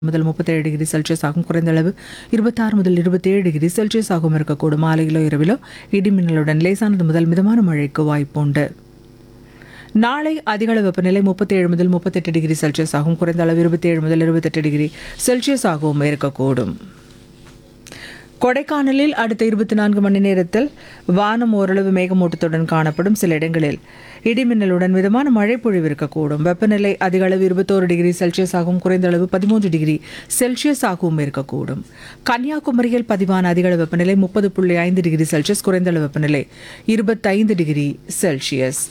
முதல் முப்பத்தேழு degree Celsius ஆகும் குறைந்த அளவு இருபத்தாறு முதல் இருபத்தேழு டிகிரி செல்சியஸ் ஆகும் இருக்கக்கூடும் மாலையிலோ இரவிலோ இடிமின்னலுடன் லேசானது முதல் மிதமான மழைக்கு வாய்ப்புண்டு நாளை அதிகளவு வெப்பநிலை முப்பத்தேழு முதல் முப்பத்தெட்டு டிகிரி செல்சியஸ் ஆகும் குறைந்த அளவு இருபத்தேழு முதல் இருபத்தெட்டு டிகிரி செல்சியஸ் ஆகவும் இருக்கக்கூடும் கொடைக்கானலில் அடுத்த இருபத்தி நான்கு மணி நேரத்தில் வானம் ஓரளவு மேகமூட்டத்துடன் காணப்படும் சில இடங்களில் இடிமின்னலுடன் மிதமான மழை பொழிவு இருக்கக்கூடும் வெப்பநிலை அதிக அளவு இருபத்தோரு டிகிரி செல்சியஸ் ஆகவும் குறைந்த அளவு பதிமூன்று டிகிரி செல்சியஸ் ஆகவும் இருக்கக்கூடும் கன்னியாகுமரியில் பதிவான அதிக அளவு வெப்பநிலை முப்பது புள்ளி ஐந்து டிகிரி செல்சியஸ் குறைந்த அளவு வெப்பநிலை இருபத்தைந்து டிகிரி செல்சியஸ்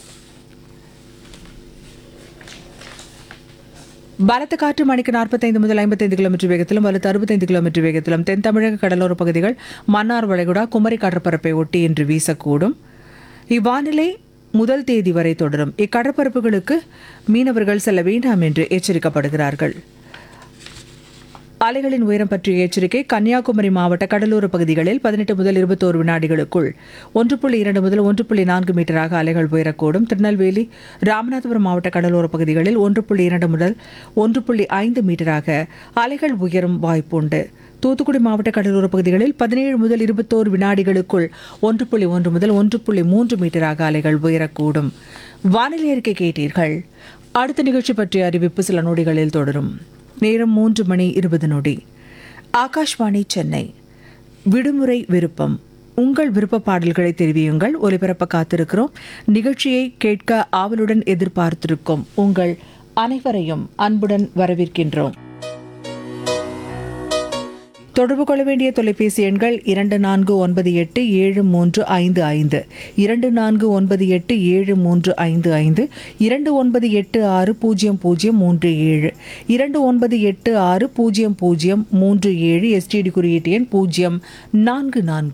பலத்த காற்று மணிக்கு நாற்பத்தைந்து முதல் ஐம்பத்தைந்து கிலோமீட்டர் வேகத்திலும் வலுத்து அறுபத்தைந்து கிலோமீட்டர் வேகத்திலும் தென் தமிழக கடலோர பகுதிகள் மன்னார் வளைகுடா குமரி கடற்பரப்பை ஒட்டி இன்று வீசக்கூடும் இவ்வானிலை முதல் தேதி வரை தொடரும் இக்கடற்பரப்புகளுக்கு மீனவர்கள் செல்ல வேண்டாம் என்று எச்சரிக்கப்படுகிறார்கள் அலைகளின் உயரம் பற்றிய எச்சரிக்கை கன்னியாகுமரி மாவட்ட கடலோர பகுதிகளில் பதினெட்டு முதல் இருபத்தோரு வினாடிகளுக்குள் ஒன்று புள்ளி இரண்டு முதல் ஒன்று புள்ளி நான்கு மீட்டராக அலைகள் உயரக்கூடும் திருநெல்வேலி ராமநாதபுரம் மாவட்ட கடலோர பகுதிகளில் ஒன்று புள்ளி இரண்டு முதல் ஒன்று புள்ளி ஐந்து மீட்டராக அலைகள் உயரும் வாய்ப்புண்டு தூத்துக்குடி மாவட்ட கடலோர பகுதிகளில் பதினேழு முதல் இருபத்தோரு வினாடிகளுக்குள் ஒன்று புள்ளி ஒன்று முதல் ஒன்று புள்ளி மூன்று மீட்டராக அலைகள் உயரக்கூடும் வானிலை அறிக்கை கேட்டீர்கள் அடுத்த நிகழ்ச்சி பற்றிய அறிவிப்பு சில நொடிகளில் தொடரும் நேரம் மூன்று மணி இருபது நொடி ஆகாஷ்வாணி சென்னை விடுமுறை விருப்பம் உங்கள் விருப்ப பாடல்களை தெரிவியுங்கள் ஒலிபரப்ப காத்திருக்கிறோம் நிகழ்ச்சியை கேட்க ஆவலுடன் எதிர்பார்த்திருக்கும் உங்கள் அனைவரையும் அன்புடன் வரவேற்கின்றோம் தொடர்பு கொள்ள வேண்டிய தொலைபேசி எண்கள் இரண்டு நான்கு ஒன்பது எட்டு ஏழு மூன்று ஐந்து ஐந்து இரண்டு நான்கு ஒன்பது எட்டு ஏழு மூன்று ஐந்து ஐந்து இரண்டு ஒன்பது எட்டு ஆறு பூஜ்ஜியம் பூஜ்ஜியம் மூன்று ஏழு இரண்டு ஒன்பது எட்டு ஆறு பூஜ்ஜியம் பூஜ்ஜியம் மூன்று ஏழு எஸ்டிடி குறியீட்டு எண் பூஜ்ஜியம் நான்கு நான்கு